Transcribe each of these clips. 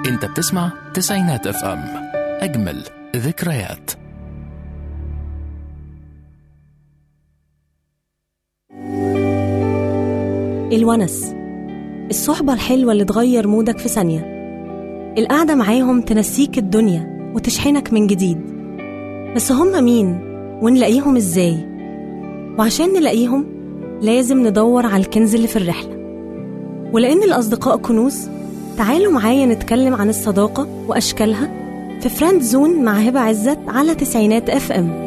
انت بتسمع تسعينات اف ام اجمل ذكريات الونس الصحبة الحلوة اللي تغير مودك في ثانية القعدة معاهم تنسيك الدنيا وتشحنك من جديد بس هم مين ونلاقيهم ازاي وعشان نلاقيهم لازم ندور على الكنز اللي في الرحلة ولأن الأصدقاء كنوز تعالوا معايا نتكلم عن الصداقة وأشكالها في فريند زون مع هبة عزت على تسعينات اف ام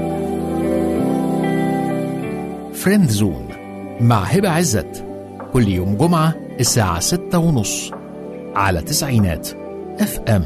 فريند زون مع هبة عزت كل يوم جمعة الساعة ستة ونص على تسعينات اف ام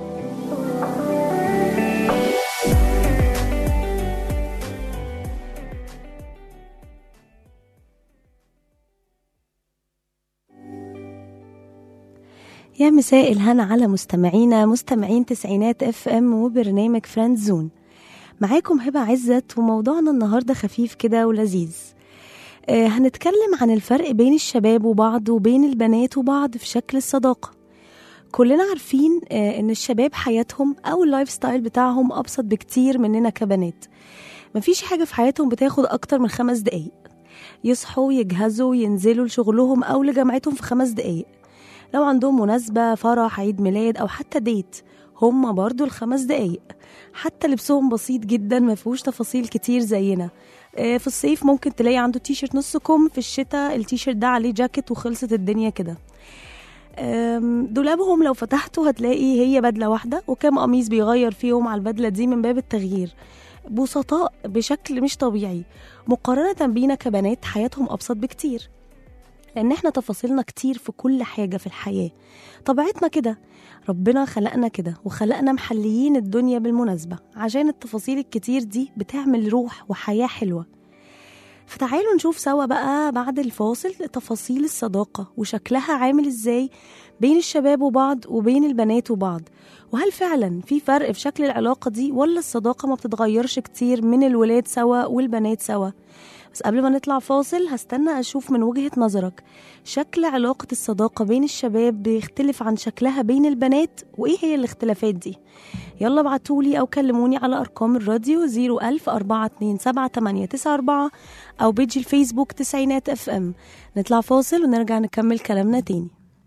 يا مساء الهنا على مستمعينا مستمعين تسعينات اف ام وبرنامج فريند زون معاكم هبة عزت وموضوعنا النهاردة خفيف كده ولذيذ آه هنتكلم عن الفرق بين الشباب وبعض وبين البنات وبعض في شكل الصداقة كلنا عارفين آه ان الشباب حياتهم او اللايف ستايل بتاعهم ابسط بكتير مننا كبنات مفيش حاجة في حياتهم بتاخد اكتر من خمس دقايق يصحوا يجهزوا ينزلوا لشغلهم او لجامعتهم في خمس دقايق لو عندهم مناسبة فرح عيد ميلاد أو حتى ديت هما برضو الخمس دقايق حتى لبسهم بسيط جدا ما فيهوش تفاصيل كتير زينا آه، في الصيف ممكن تلاقي عنده تيشرت نص كم في الشتاء التيشرت ده عليه جاكيت وخلصت الدنيا كده آم، دولابهم لو فتحته هتلاقي هي بدلة واحدة وكام قميص بيغير فيهم على البدلة دي من باب التغيير بسطاء بشكل مش طبيعي مقارنة بينا كبنات حياتهم أبسط بكتير لان احنا تفاصيلنا كتير في كل حاجه في الحياه طبيعتنا كده ربنا خلقنا كده وخلقنا محليين الدنيا بالمناسبه عشان التفاصيل الكتير دي بتعمل روح وحياه حلوه فتعالوا نشوف سوا بقى بعد الفاصل تفاصيل الصداقة وشكلها عامل ازاي بين الشباب وبعض وبين البنات وبعض وهل فعلا في فرق في شكل العلاقة دي ولا الصداقة ما بتتغيرش كتير من الولاد سوا والبنات سوا بس قبل ما نطلع فاصل هستنى أشوف من وجهة نظرك شكل علاقة الصداقة بين الشباب بيختلف عن شكلها بين البنات وإيه هي الاختلافات دي يلا ابعتولي أو كلموني على أرقام الراديو 01000 427 أو بيجي الفيسبوك تسعينات اف ام نطلع فاصل ونرجع نكمل كلامنا تاني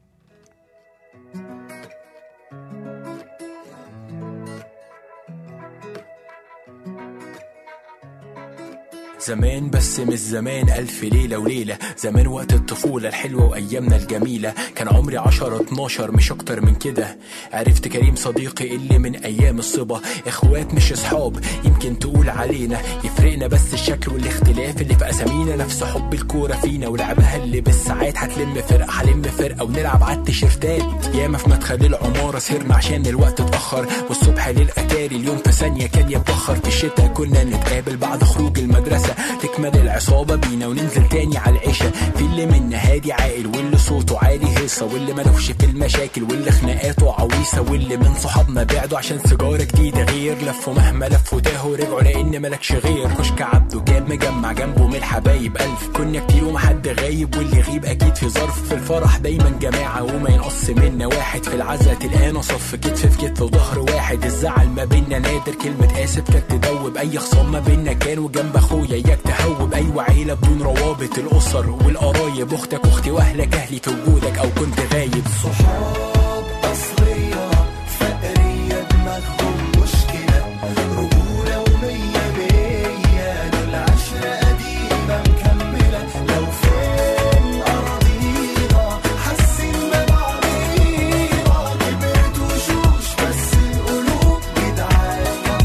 زمان بس مش زمان ألف ليلة وليلة زمان وقت الطفولة الحلوة وأيامنا الجميلة كان عمري عشرة اتناشر مش أكتر من كده عرفت كريم صديقي اللي من أيام الصبا إخوات مش أصحاب يمكن تقول علينا يفرقنا بس الشكل والاختلاف اللي في أسامينا نفس حب الكورة فينا ولعبها اللي بالساعات هتلم فرقة هلم فرقة ونلعب على التيشيرتات ياما في مدخل العمارة سهرنا عشان الوقت اتأخر والصبح للأتاري اليوم في ثانية كان يتبخر في الشتا كنا نتقابل بعد خروج المدرسة تكمل العصابة بينا وننزل تاني على العشاء في اللي منا هادي عاقل واللي صوته عالي هيصة واللي ملوش في المشاكل واللي خناقاته عويصة واللي من صحابنا بعدوا عشان سيجارة جديدة غير لفوا مهما لفوا تاهوا رجعوا لأن ملكش غير كشك عبده جاب مجمع جنبه من الحبايب ألف كنا كتير ومحد غايب واللي يغيب أكيد في ظرف في الفرح دايما جماعة وما ينقص منا واحد في العزا تلقانا صف كتف في كتف وظهر واحد الزعل ما بينا نادر كلمة آسف كانت تدوب أي خصام ما بينا كان وجنب أخويا إياك تهوب أيوة عيلة بدون روابط الأسر والقرايب أختك أختي وأهلك أهلي في وجودك أو كنت غايب صحاب أصلية فقرية دماغهم مشكلة رجولة ومية مية دول عشرة قديمة مكملة لو فين أراضينا حاسين ببعضينا كبرت وشوش بس القلوب جدعان ما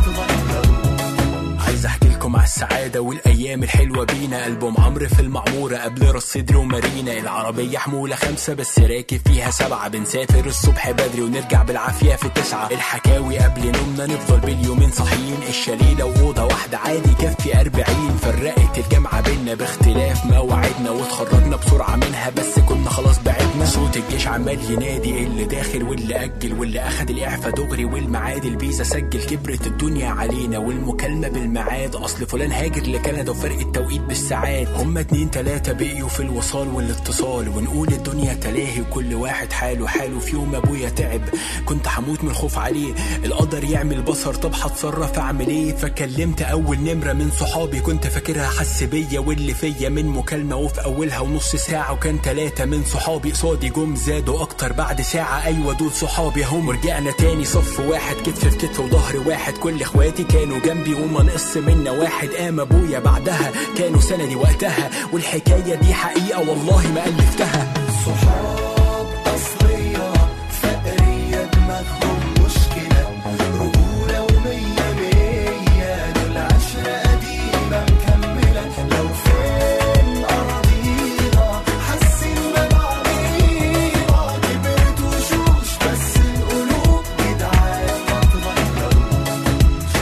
تغيروش عايز احكي لكم على السعادة والأيام الحلوة بينا ألبوم عمرو في المعمورة قبل راس صدري ومارينا العربية حمولة خمسة بس راكب فيها سبعة بنسافر الصبح بدري ونرجع بالعافية في تسعة الحكاوي قبل نومنا نفضل باليومين صاحيين الشاليه وأوضة واحدة عادي يكفي أربعين فرقت الجامعة بينا باختلاف مواعيدنا واتخرجنا بسرعة منها بس كنا خلاص بعدنا صوت الجيش عمال ينادي اللي داخل واللي أجل واللي أخد الإعفاء دغري والمعاد الفيزا سجل كبرت الدنيا علينا والمكالمة بالميعاد أصل فلان هاجر لكندا وفرق التوقيت بالساعات هم هما اتنين تلاتة بقيوا في الوصال والاتصال ونقول الدنيا تلاهي وكل واحد حاله حاله في يوم ابويا تعب كنت هموت من الخوف عليه القدر يعمل بصر طب هتصرف اعمل ايه فكلمت اول نمرة من صحابي كنت فاكرها حس بيا واللي فيا من مكالمة وفي اولها ونص ساعة وكان تلاتة من صحابي قصادي جم زادوا اكتر بعد ساعة ايوه دول صحابي هم رجعنا تاني صف واحد كتف في كتف وظهر واحد كل اخواتي كانوا جنبي وما نقص منا واحد قام ابويا بعدها كانوا سندي وقتها والحكاية دي حقيقة والله ما ألفتها صحاب أصلية فقرية دماغهم مشكلة رجولة ومية مية دول عشرة قديمة مكملة لو فين أراضينا حاسين ببعضينا كبرت وشوش بس القلوب جدعان ما تغيروش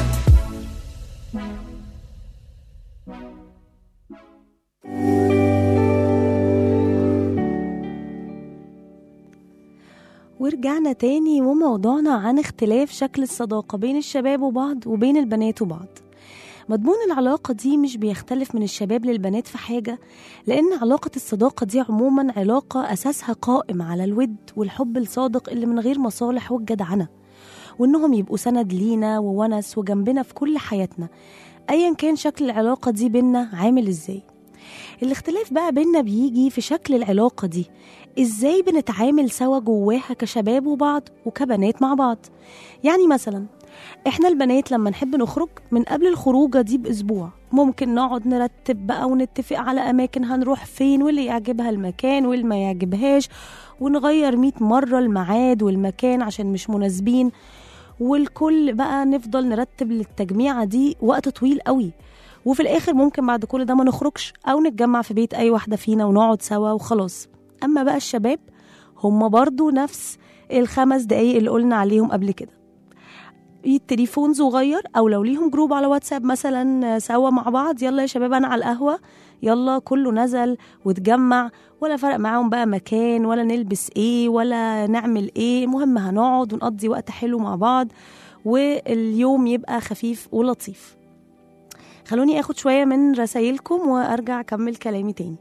ورجعنا تاني وموضوعنا عن اختلاف شكل الصداقة بين الشباب وبعض وبين البنات وبعض مضمون العلاقة دي مش بيختلف من الشباب للبنات في حاجة لأن علاقة الصداقة دي عموما علاقة أساسها قائم على الود والحب الصادق اللي من غير مصالح والجدعنة وإنهم يبقوا سند لينا وونس وجنبنا في كل حياتنا أيا كان شكل العلاقة دي بينا عامل إزاي الاختلاف بقى بينا بيجي في شكل العلاقة دي ازاي بنتعامل سوا جواها كشباب وبعض وكبنات مع بعض يعني مثلا احنا البنات لما نحب نخرج من قبل الخروجة دي بأسبوع ممكن نقعد نرتب بقى ونتفق على أماكن هنروح فين واللي يعجبها المكان واللي ما يعجبهاش ونغير مئة مرة الميعاد والمكان عشان مش مناسبين والكل بقى نفضل نرتب للتجميعة دي وقت طويل قوي وفي الآخر ممكن بعد كل ده ما نخرجش أو نتجمع في بيت أي واحدة فينا ونقعد سوا وخلاص أما بقى الشباب هم برضو نفس الخمس دقايق اللي قلنا عليهم قبل كده التليفون صغير او لو ليهم جروب على واتساب مثلا سوا مع بعض يلا يا شباب انا على القهوه يلا كله نزل واتجمع ولا فرق معاهم بقى مكان ولا نلبس ايه ولا نعمل ايه المهم هنقعد ونقضي وقت حلو مع بعض واليوم يبقى خفيف ولطيف خلوني اخد شويه من رسايلكم وارجع اكمل كلامي تاني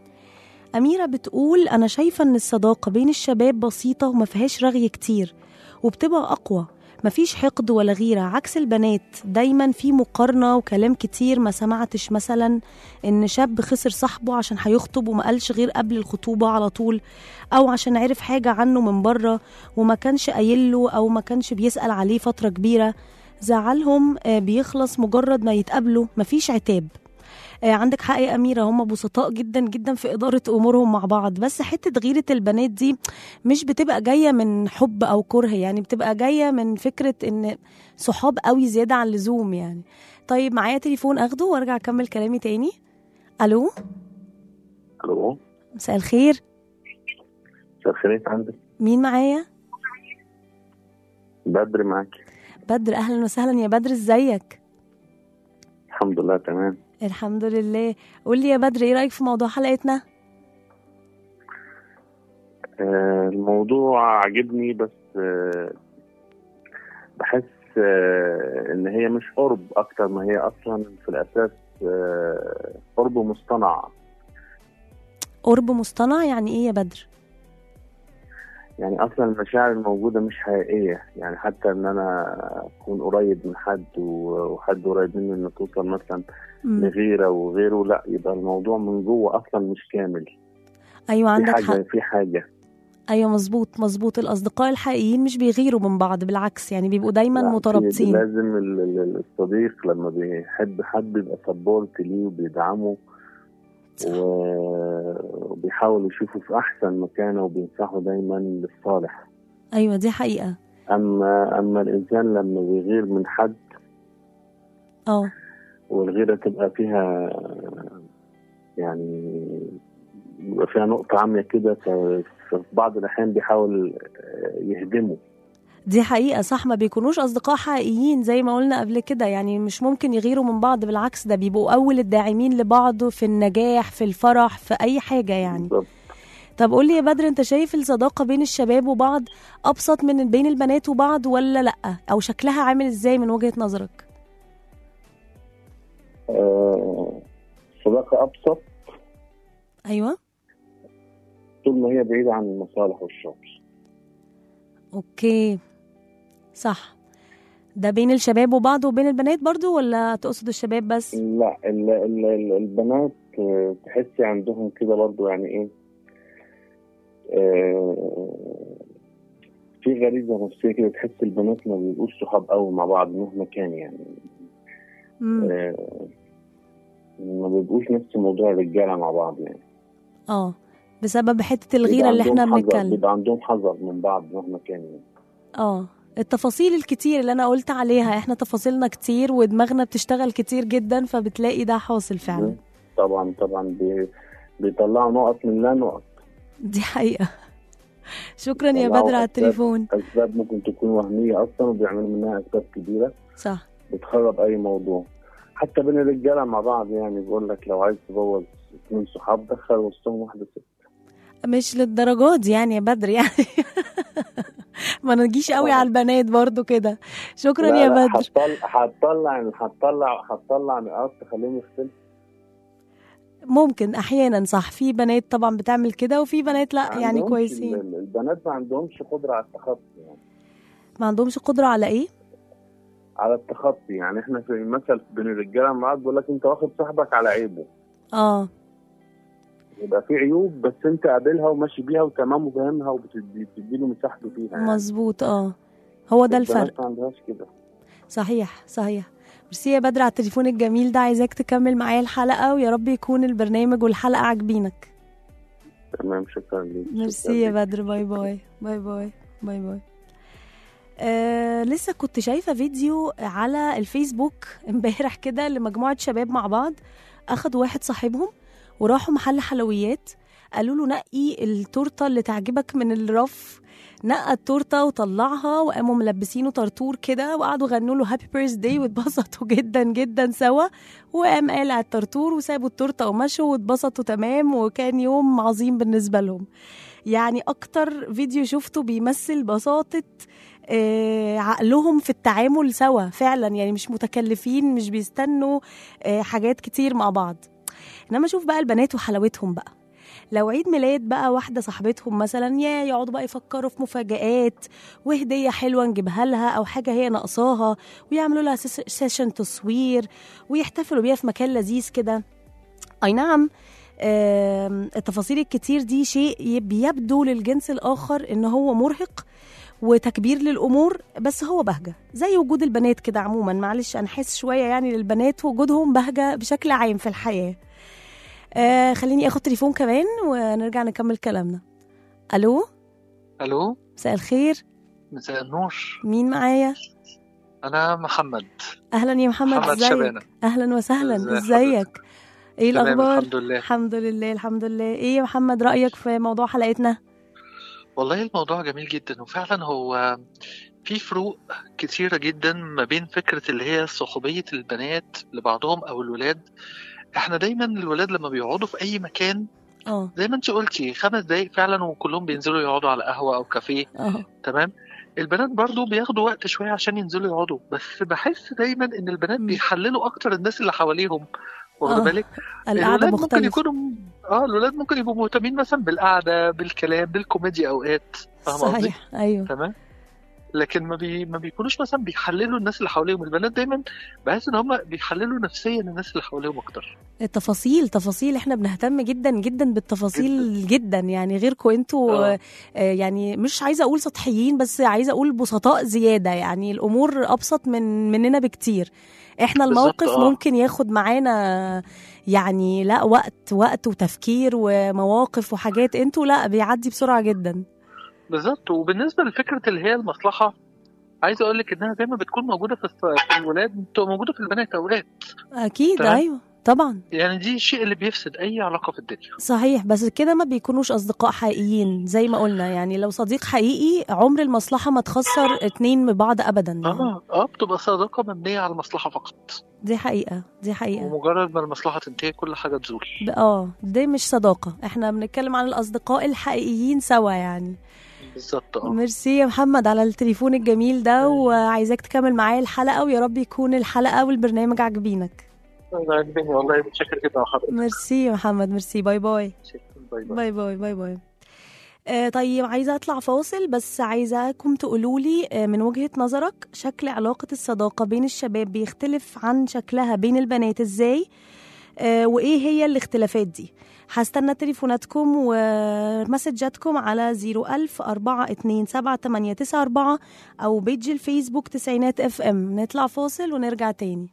أميرة بتقول أنا شايفة إن الصداقة بين الشباب بسيطة وما فيهاش رغي كتير وبتبقى أقوى مفيش حقد ولا غيرة عكس البنات دايما في مقارنة وكلام كتير ما سمعتش مثلا إن شاب خسر صاحبه عشان هيخطب وما قالش غير قبل الخطوبة على طول أو عشان عرف حاجة عنه من بره وما كانش قايل له أو ما كانش بيسأل عليه فترة كبيرة زعلهم آه، بيخلص مجرد ما يتقابلوا مفيش عتاب آه، عندك حق يا أميرة هم بسطاء جدا جدا في إدارة أمورهم مع بعض بس حتة غيرة البنات دي مش بتبقى جاية من حب أو كره يعني بتبقى جاية من فكرة إن صحاب قوي زيادة عن اللزوم يعني طيب معايا تليفون أخده وأرجع أكمل كلامي تاني ألو الو مساء الخير مساء الخير انت عندك مين معايا بدر معاك بدر أهلا وسهلا يا بدر إزيك الحمد لله تمام الحمد لله قول لي يا بدر إيه رأيك في موضوع حلقتنا آه الموضوع عجبني بس آه بحس آه ان هي مش قرب اكتر ما هي اصلا في الاساس آه قرب مصطنع قرب مصطنع يعني إيه يا بدر يعني اصلا المشاعر الموجوده مش حقيقيه يعني حتى ان انا اكون قريب من حد و- وحد قريب مني ان توصل مثلا مم. لغيره وغيره لا يبقى الموضوع من جوه اصلا مش كامل أيوة في عندك حق حاجه في حاجه ايوه مظبوط مظبوط الاصدقاء الحقيقيين مش بيغيروا من بعض بالعكس يعني بيبقوا دايما لا، مترابطين لازم ال- ال- الصديق لما بيحب حد بيبقى سبورت ليه وبيدعمه و- وبيحاول يشوفه في احسن مكانه وبينصحه دايما للصالح ايوه دي حقيقه اما اما الانسان لما بيغير من حد اه والغيره تبقى فيها يعني بيبقى فيها نقطه عاميه كده ف- ففي بعض الاحيان بيحاول يهدمه دي حقيقه صح ما بيكونوش اصدقاء حقيقيين زي ما قلنا قبل كده يعني مش ممكن يغيروا من بعض بالعكس ده بيبقوا اول الداعمين لبعض في النجاح في الفرح في اي حاجه يعني بالظبط. طب قول لي يا بدر انت شايف الصداقه بين الشباب وبعض ابسط من بين البنات وبعض ولا لا او شكلها عامل ازاي من وجهه نظرك آه، صداقة أبسط ايوه طول ما هي بعيده عن المصالح والشغل اوكي صح ده بين الشباب وبعض وبين البنات برضو ولا تقصد الشباب بس لا ال ال ال البنات آه، تحسي عندهم كده برضو يعني ايه آه، في غريزة نفسية كده تحس البنات ما بيبقوش صحاب قوي مع بعض مهما كان يعني مم. آه، ما بيبقوش نفس موضوع الرجالة مع بعض يعني اه بسبب حته الغيره بيبقى اللي احنا عندهم حذر- بنتكلم بيبقى عندهم حذر من بعض مهما كان يعني اه التفاصيل الكتير اللي انا قلت عليها احنا تفاصيلنا كتير ودماغنا بتشتغل كتير جدا فبتلاقي ده حاصل فعلا طبعا طبعا بي- بيطلعوا نقط من لا نقط دي حقيقة شكرا يا طلعوا بدر على أسباب. التليفون أسباب ممكن تكون وهمية أصلا وبيعملوا منها أسباب كبيرة صح بتخرب اي موضوع حتى بين الرجاله مع بعض يعني بيقول لك لو عايز تبوظ اثنين صحاب دخل وسطهم واحده ست مش للدرجات دي يعني يا بدر يعني ما نجيش قوي على البنات برضو كده شكرا لا يا لا، بدر هتطلع هتطلع هتطلع هتطلع نقاط تخليهم يختلفوا ممكن احيانا صح في بنات طبعا بتعمل كده وفي بنات لا ما يعني عندهمش كويسين ال- البنات ما عندهمش قدره على التخطي يعني ما عندهمش قدرة على ايه على التخطي يعني احنا في مثل بين الرجاله مع بعض بيقول لك انت واخد صاحبك على عيبه اه يبقى في عيوب بس انت قابلها وماشي بيها وتمام وفاهمها وبتدي له مساحته فيها يعني. مظبوط اه هو ده البنات الفرق ما عندهاش كده صحيح صحيح ميرسي يا بدر على التليفون الجميل ده عايزاك تكمل معايا الحلقة ويا رب يكون البرنامج والحلقة عاجبينك تمام شكرا ليك ميرسي يا بدر باي باي باي باي باي باي آه لسه كنت شايفة فيديو على الفيسبوك امبارح كده لمجموعة شباب مع بعض أخدوا واحد صاحبهم وراحوا محل حلويات قالوا له نقي التورتة اللي تعجبك من الرف نقى التورته وطلعها وقاموا ملبسينه طرطور كده وقعدوا غنوا له هابي بيرث داي واتبسطوا جدا جدا سوا وقام قالع الطرطور وسابوا التورته ومشوا واتبسطوا تمام وكان يوم عظيم بالنسبه لهم يعني اكتر فيديو شفته بيمثل بساطه آه، عقلهم في التعامل سوا فعلا يعني مش متكلفين مش بيستنوا آه، حاجات كتير مع بعض انما اشوف بقى البنات وحلاوتهم بقى لو عيد ميلاد بقى واحده صاحبتهم مثلا يا يقعدوا بقى يفكروا في مفاجآت وهديه حلوه نجيبها لها او حاجه هي ناقصاها ويعملوا لها سيس- سيشن تصوير ويحتفلوا بيها في مكان لذيذ كده اي نعم آم، التفاصيل الكتير دي شيء بيبدو للجنس الاخر ان هو مرهق وتكبير للامور بس هو بهجه زي وجود البنات كده عموما معلش انا حاسس شويه يعني للبنات وجودهم بهجه بشكل عام في الحياه آه خليني اخد تليفون كمان ونرجع نكمل كلامنا الو الو مساء الخير مساء النور مين معايا انا محمد اهلا يا محمد محمد ازيك شبانة. اهلا وسهلا ازي ازيك ايه تمام، الاخبار الحمد لله. الحمد لله الحمد لله ايه يا محمد رايك في موضوع حلقتنا والله الموضوع جميل جدا وفعلا هو في فروق كتيرة جدا ما بين فكرة اللي هي صحوبية البنات لبعضهم أو الولاد احنا دايما الولاد لما بيقعدوا في أي مكان اه زي ما انت قلتي خمس دقايق فعلا وكلهم بينزلوا يقعدوا على قهوة أو كافيه اه تمام البنات برضو بياخدوا وقت شوية عشان ينزلوا يقعدوا بس بحس دايما ان البنات مم. بيحللوا اكتر الناس اللي حواليهم آه، واخد بالك القعده الولاد ممكن مختلفه يكونوا اه الولاد ممكن يبقوا مهتمين مثلا بالقعده بالكلام بالكوميديا اوقات فاهم قصدي صحيح ايوه تمام لكن ما بي... ما بيكونوش مثلا بيحللوا الناس اللي حواليهم البنات دايما بحس ان هم بيحللوا نفسيا الناس اللي حواليهم اكتر التفاصيل تفاصيل احنا بنهتم جدا جدا بالتفاصيل جدا, يعني غيركم انتوا آه. آه، يعني مش عايزه اقول سطحيين بس عايزه اقول بسطاء زياده يعني الامور ابسط من مننا بكتير احنا بالظبط، الموقف آه. ممكن ياخد معانا يعني لا وقت وقت وتفكير ومواقف وحاجات انتوا لا بيعدي بسرعه جدا بالظبط وبالنسبه لفكره اللي هي المصلحه عايز اقول لك انها دايما بتكون موجوده في الص- في الولاد بتبقى موجوده في البنات اوقات اكيد تمام. ايوه طبعا يعني دي الشيء اللي بيفسد اي علاقه في الدنيا صحيح بس كده ما بيكونوش اصدقاء حقيقيين زي ما قلنا يعني لو صديق حقيقي عمر المصلحه ما تخسر اتنين من بعض ابدا يعني. اه اه بتبقى صداقه مبنيه على المصلحه فقط دي حقيقه دي حقيقه ومجرد ما المصلحه تنتهي كل حاجه تزول ب- اه دي مش صداقه احنا بنتكلم عن الاصدقاء الحقيقيين سوا يعني بالظبط اه ميرسي يا محمد على التليفون الجميل ده وعايزاك تكمل معايا الحلقه ويا رب يكون الحلقه والبرنامج عاجبينك أنا عاجبني والله متشكر جدا يا حضرتك ميرسي يا محمد ميرسي باي باي شكراً. باي باي باي باي باي باي آه طيب عايزة أطلع فاصل بس عايزاكم تقولولي آه من وجهة نظرك شكل علاقة الصداقة بين الشباب بيختلف عن شكلها بين البنات إزاي آه وإيه هي الاختلافات دي هستنى تليفوناتكم ومسجاتكم على 01000 427 أو بيج الفيسبوك تسعينات اف ام نطلع فاصل ونرجع تاني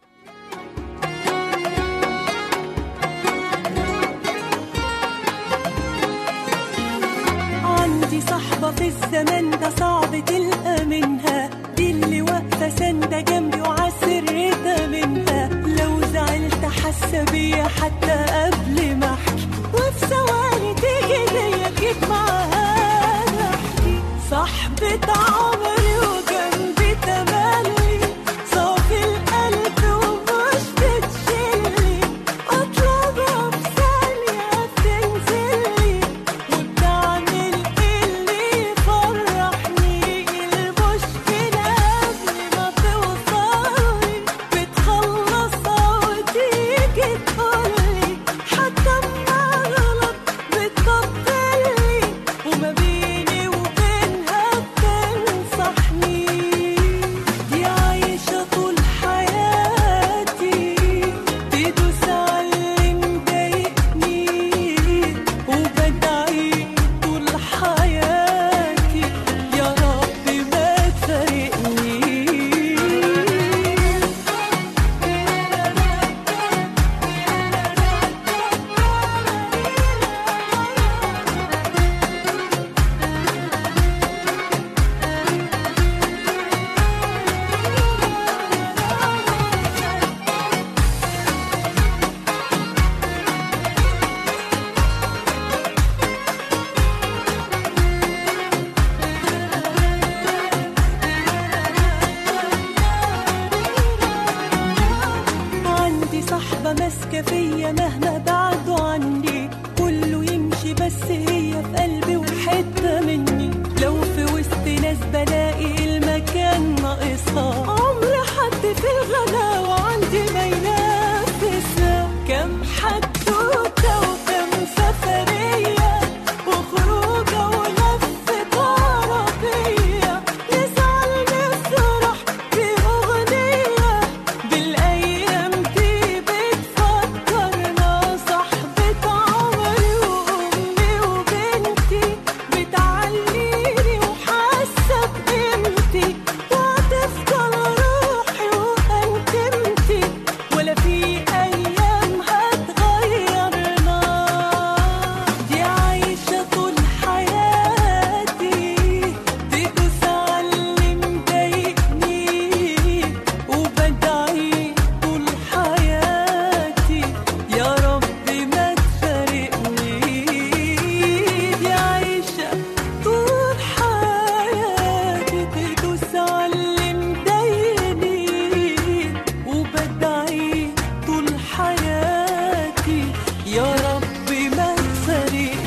عندي صاحبة في الزمن ده صعب تلقى منها دي اللي واقفة ساندة جنبي وعسرتها منها لو زعلت حاسة بيا حتى قبل ما احكي وفي ثواني تيجي ليا جيت معاها احكي صاحبة عمري وجنبي تملي صافي القلب ومش بتشيلي اطلبها في ثانية تنزلي وبتعمل اللي يفرحني المشكلة قبل ما توصلي بتخلصها وتيجي تقولي حتى اما اغلط بتطبلي وما بيني وبينها بتنصحني دي عايشة طول حياتي تدوس على اللي مضايقني وبدعي طول حياتي يا رب ما تفارقني عندي صاحبة ماسكة فيا مهما بعدوا عني كله يمشي بس هي في قلبي وحتة مني لو في وسط ناس بلاقي المكان ناقصها عمر حد في الغلاوة عندي ما ينافسها كم حدوتة وكم سفرية وخروجة ولفة عربية نزعل نفرح في أغنية بالأيام دي بتفكرنا صاحبة عمري وأمي وبنتي بتعليني وحاسة بقيمتي وهتفضل روحي وأنتمتي ولا في أيام هتغيرنا دي عايشة طول حياتي تدوس على اللي مضايقني وبدعي طول حياتي يا رب ما تفارقني دي عايشة طول حياتي تدوس على اللي مضايقني وبدعي طول حياتي يا رب ما تفارقني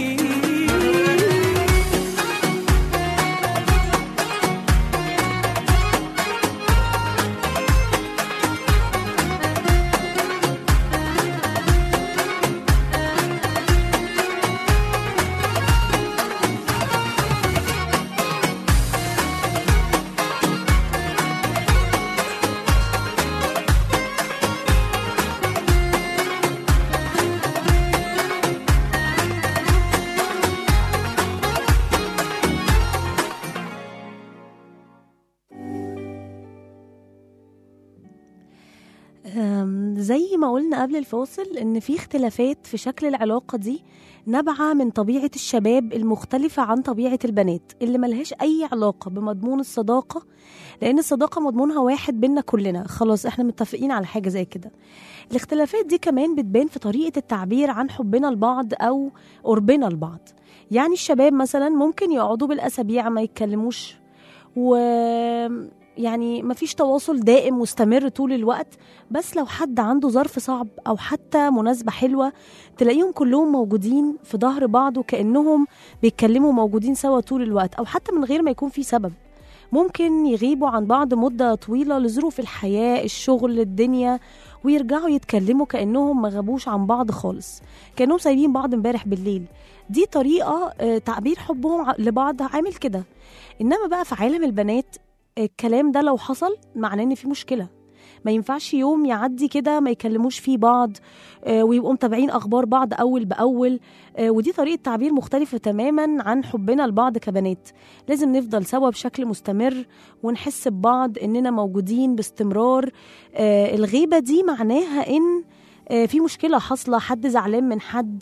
أم، زي ما قلنا قبل الفاصل ان في اختلافات في شكل العلاقه دي نابعه من طبيعه الشباب المختلفه عن طبيعه البنات اللي ملهاش اي علاقه بمضمون الصداقه لان الصداقه مضمونها واحد بينا كلنا خلاص احنا متفقين على حاجه زي كده الاختلافات دي كمان بتبان في طريقه التعبير عن حبنا لبعض او قربنا لبعض يعني الشباب مثلا ممكن يقعدوا بالاسابيع ما يتكلموش و يعني مفيش تواصل دائم مستمر طول الوقت بس لو حد عنده ظرف صعب او حتى مناسبه حلوه تلاقيهم كلهم موجودين في ظهر بعض وكانهم بيتكلموا موجودين سوا طول الوقت او حتى من غير ما يكون في سبب ممكن يغيبوا عن بعض مدة طويلة لظروف الحياة الشغل الدنيا ويرجعوا يتكلموا كأنهم ما غابوش عن بعض خالص كأنهم سايبين بعض امبارح بالليل دي طريقة آه، تعبير حبهم ع- لبعض عامل كده إنما بقى في عالم البنات الكلام ده لو حصل معناه إن في مشكلة ما ينفعش يوم يعدي كده ما يكلموش فيه بعض آه، ويبقوا متابعين اخبار بعض اول باول آه، ودي طريقه تعبير مختلفه تماما عن حبنا لبعض كبنات لازم نفضل سوا بشكل مستمر ونحس ببعض اننا موجودين باستمرار آه، الغيبه دي معناها ان آه، في مشكله حاصله حد زعلان من حد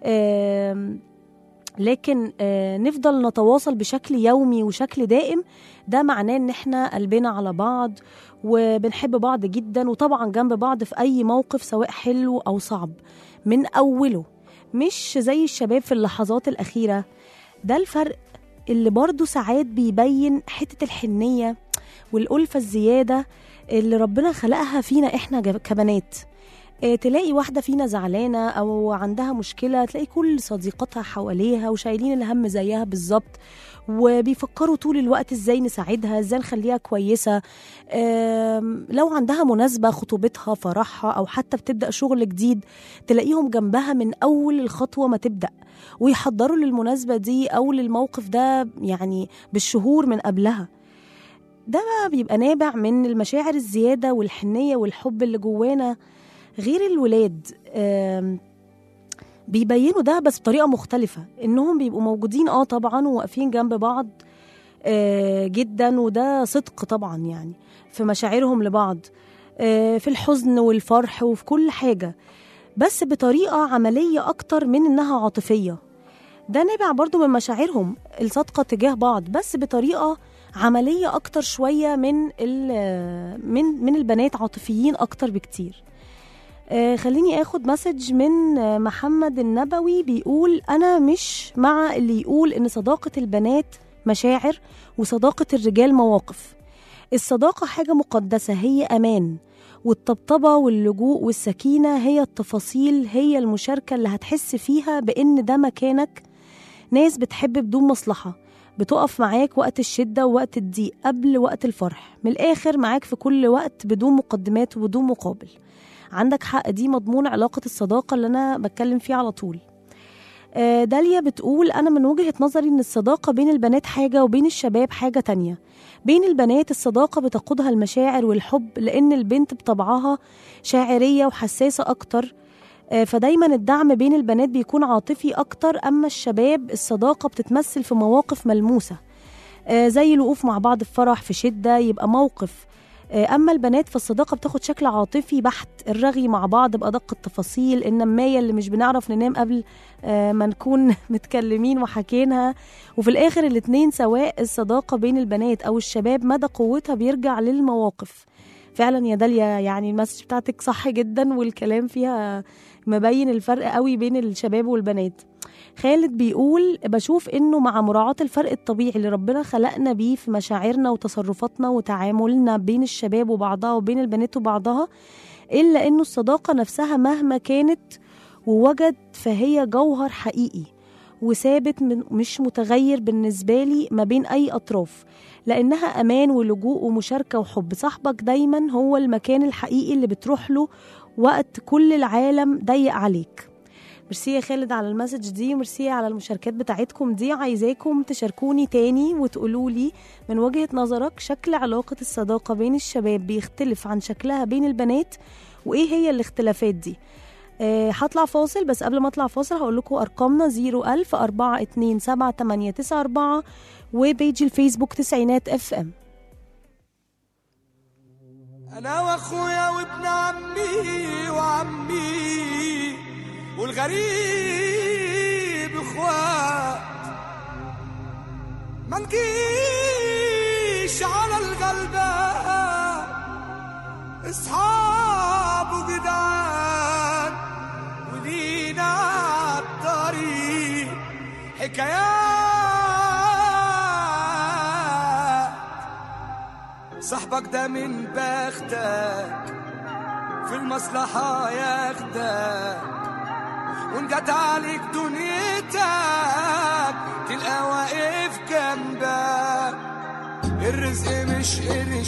آم، لكن آه، نفضل نتواصل بشكل يومي وشكل دائم ده معناه ان احنا قلبنا على بعض وبنحب بعض جدا وطبعا جنب بعض في اي موقف سواء حلو او صعب من اوله مش زي الشباب في اللحظات الاخيره ده الفرق اللي برضو ساعات بيبين حته الحنيه والالفه الزياده اللي ربنا خلقها فينا احنا جب- كبنات آه، تلاقي واحدة فينا زعلانة أو عندها مشكلة تلاقي كل صديقاتها حواليها وشايلين الهم زيها بالظبط وبيفكروا طول الوقت ازاي نساعدها ازاي نخليها كويسة آم، لو عندها مناسبة خطوبتها فرحها أو حتى بتبدأ شغل جديد تلاقيهم جنبها من أول الخطوة ما تبدأ ويحضروا للمناسبة دي أو للموقف ده يعني بالشهور من قبلها ده بقى بيبقى نابع من المشاعر الزيادة والحنية والحب اللي جوانا غير الولاد آم، بيبينوا ده بس بطريقة مختلفة إنهم بيبقوا موجودين اه طبعا وواقفين جنب بعض آه، جدا وده صدق طبعا يعني في مشاعرهم لبعض آه، في الحزن والفرح وفي كل حاجة بس بطريقة عملية أكتر من إنها عاطفية ده نابع برضو من مشاعرهم الصادقة تجاه بعض بس بطريقة عملية أكتر شوية من ال- من من البنات عاطفيين أكتر بكتير آه، خليني اخد مسج من آه، محمد النبوي بيقول انا مش مع اللي يقول ان صداقة البنات مشاعر وصداقة الرجال مواقف الصداقة حاجة مقدسة هي امان والطبطبة واللجوء والسكينة هي التفاصيل هي المشاركة اللي هتحس فيها بان ده مكانك ناس بتحب بدون مصلحة بتقف معاك وقت الشدة ووقت الضيق قبل وقت الفرح من الآخر معاك في كل وقت بدون مقدمات وبدون مقابل عندك حق دي مضمون علاقة الصداقة اللي أنا بتكلم فيها على طول آه، داليا بتقول أنا من وجهة نظري إن الصداقة بين البنات حاجة وبين الشباب حاجة تانية بين البنات الصداقة بتقودها المشاعر والحب لأن البنت بطبعها شاعرية وحساسة أكتر آه، فدايما الدعم بين البنات بيكون عاطفي أكتر أما الشباب الصداقة بتتمثل في مواقف ملموسة آه، زي الوقوف مع بعض في فرح في شدة يبقى موقف آه، أما البنات فالصداقة بتاخد شكل عاطفي بحت الرغي مع بعض بأدق التفاصيل النماية اللي مش بنعرف ننام قبل آه، ما نكون متكلمين وحكينها وفي الآخر الاتنين سواء الصداقة بين البنات أو الشباب مدى قوتها بيرجع للمواقف فعلا يا داليا يعني المسج بتاعتك صح جدا والكلام فيها مبين الفرق قوي بين الشباب والبنات خالد بيقول بشوف انه مع مراعاة الفرق الطبيعي اللي ربنا خلقنا بيه في مشاعرنا وتصرفاتنا وتعاملنا بين الشباب وبعضها وبين البنات وبعضها الا انه الصداقة نفسها مهما كانت ووجد فهي جوهر حقيقي وثابت من مش متغير بالنسبة لي ما بين أي أطراف لأنها أمان ولجوء ومشاركة وحب صاحبك دايما هو المكان الحقيقي اللي بتروح له وقت كل العالم ضيق عليك ميرسي يا خالد على المسج دي وميرسي على المشاركات بتاعتكم دي عايزاكم تشاركوني تاني وتقولوا لي من وجهة نظرك شكل علاقة الصداقة بين الشباب بيختلف عن شكلها بين البنات وإيه هي الاختلافات دي آه، هطلع فاصل بس قبل ما اطلع فاصل هقول لكم ارقامنا 01000 427 وبيج الفيسبوك تسعينات اف ام انا واخويا وابن عمي وعمي والغريب اخوات ما نجيش على الغلبان اصحاب وجدعان ولينا عالطريق حكايات صاحبك ده من بختك في المصلحة ياخدك وان جت عليك دنيتك تلقى واقف جنبك والرزق مش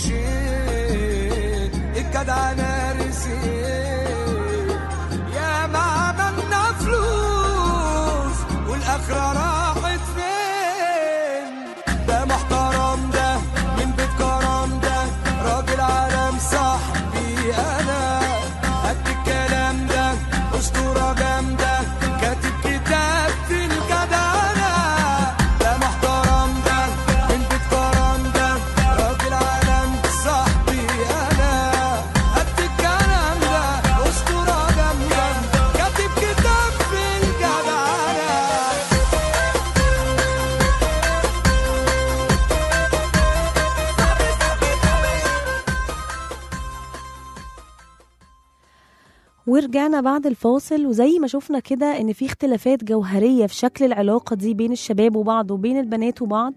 قرشين الجدعنة رزقين يا ما عملنا فلوس والآخرة راحت فين ده محترم ده من بيت كرم ده راجل عالم صاحبي أنا قد الكلام ده أسطورة جامدة كاتب كتاب في الجدعنة ده محترم ده من بيت كرم ده راجل عالم صاحبي أنا قد الكلام ده أسطورة جامدة كاتب كتاب في الجدعنة ورجعنا بعد الفاصل وزي ما شفنا كده ان في اختلافات جوهريه في شكل العلاقه دي بين الشباب وبعض وبين البنات وبعض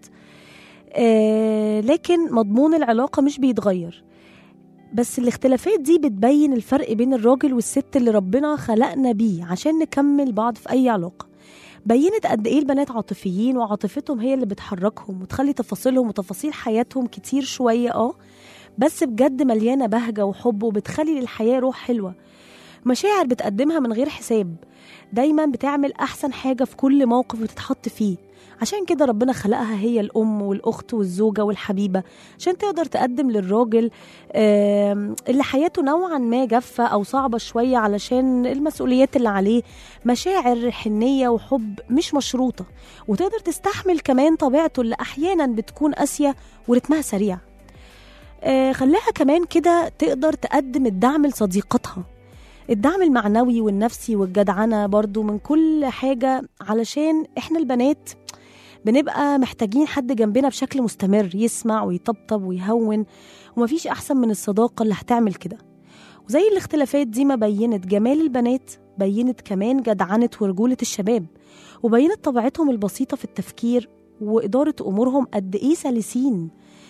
آه لكن مضمون العلاقه مش بيتغير بس الاختلافات دي بتبين الفرق بين الراجل والست اللي ربنا خلقنا بيه عشان نكمل بعض في اي علاقه بينت قد ايه البنات عاطفيين وعاطفتهم هي اللي بتحركهم وتخلي تفاصيلهم وتفاصيل حياتهم كتير شويه اه بس بجد مليانه بهجه وحب وبتخلي للحياه روح حلوه مشاعر بتقدمها من غير حساب دايما بتعمل احسن حاجه في كل موقف بتتحط فيه عشان كده ربنا خلقها هي الام والاخت والزوجه والحبيبه عشان تقدر تقدم للراجل آم، اللي حياته نوعا ما جافه او صعبه شويه علشان المسؤوليات اللي عليه مشاعر حنيه وحب مش مشروطه وتقدر تستحمل كمان طبيعته اللي احيانا بتكون قاسيه ورتمها سريع آه، خلاها كمان كده تقدر تقدم الدعم لصديقتها الدعم المعنوي والنفسي والجدعنة برضو من كل حاجة علشان احنا البنات بنبقى محتاجين حد جنبنا بشكل مستمر يسمع ويطبطب ويهون ومفيش أحسن من الصداقة اللي هتعمل كده وزي الاختلافات دي ما بينت جمال البنات بينت كمان جدعنة ورجولة الشباب وبينت طبيعتهم البسيطة في التفكير وإدارة أمورهم قد إيه سلسين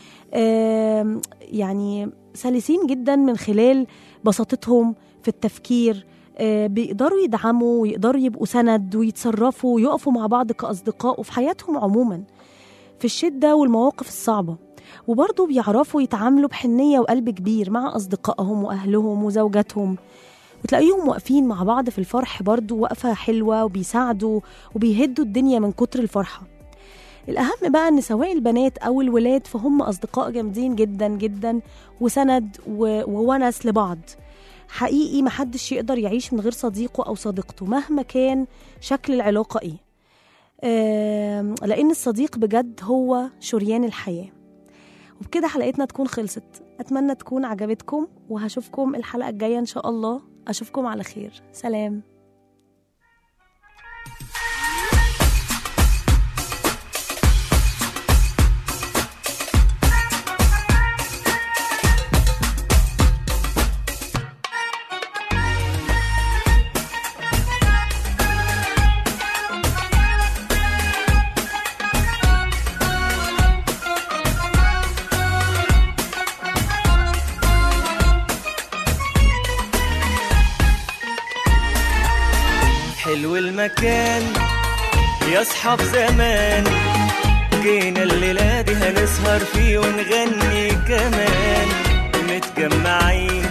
آم، يعني سلسين جدا من خلال بساطتهم في التفكير آه، بيقدروا يدعموا ويقدروا يبقوا سند ويتصرفوا ويقفوا مع بعض كأصدقاء وفي حياتهم عموما في الشدة والمواقف الصعبة وبرضه بيعرفوا يتعاملوا بحنية وقلب كبير مع أصدقائهم وأهلهم وزوجاتهم وتلاقيهم واقفين مع بعض في الفرح برضه وقفة حلوة وبيساعدوا وبيهدوا الدنيا من كتر الفرحة الأهم بقى إن سواء البنات أو الولاد فهم أصدقاء جامدين جدا جدا وسند و- وونس لبعض حقيقي محدش يقدر يعيش من غير صديقه أو صديقته مهما كان شكل العلاقة إيه آم، لأن الصديق بجد هو شريان الحياة وبكده حلقتنا تكون خلصت أتمنى تكون عجبتكم وهشوفكم الحلقة الجاية إن شاء الله أشوفكم على خير سلام حلو المكان يا اصحاب زمان جينا الليلة دي هنسهر فيه ونغني كمان متجمعين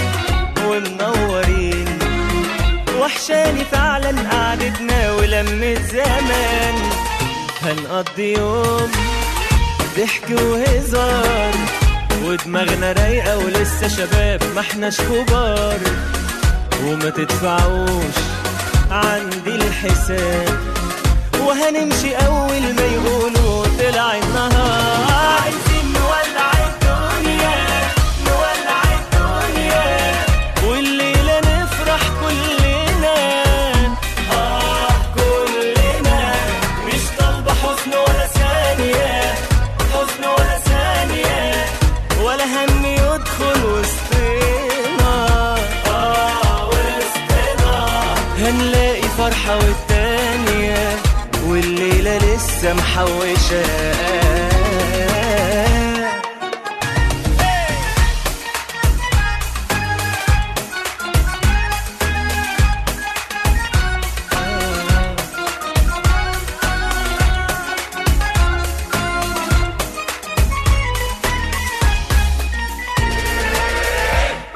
ومنورين وحشاني فعلا قعدتنا ولمة زمان هنقضي يوم ضحك وهزار ودماغنا رايقة ولسه شباب ما احناش كبار وما تدفعوش عندي الحساب وهنمشي اول ما يقولوا طلع النهار عايزين نولع الدنيا نولع الدنيا والليلة نفرح كلنا اه كلنا مش طالبة حزن ولا ثانية حزن ولا ثانية ولا هم يدخل وسطنا اه وسطنا هنلاقي فرحة والتانية والليلة لسه محوشة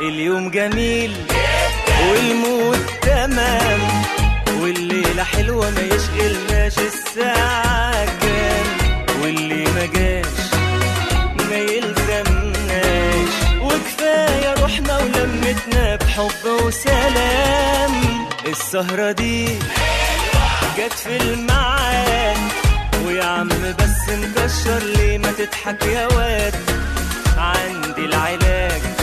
اليوم جميل والمود تمام والليلة حلوة ما يشغلناش الساعة كام واللي ما جاش ما يلزمناش وكفاية روحنا ولمتنا بحب وسلام السهرة دي جت في الميعاد ويا عم بس مكشر ليه ما تضحك يا واد عندي العلاج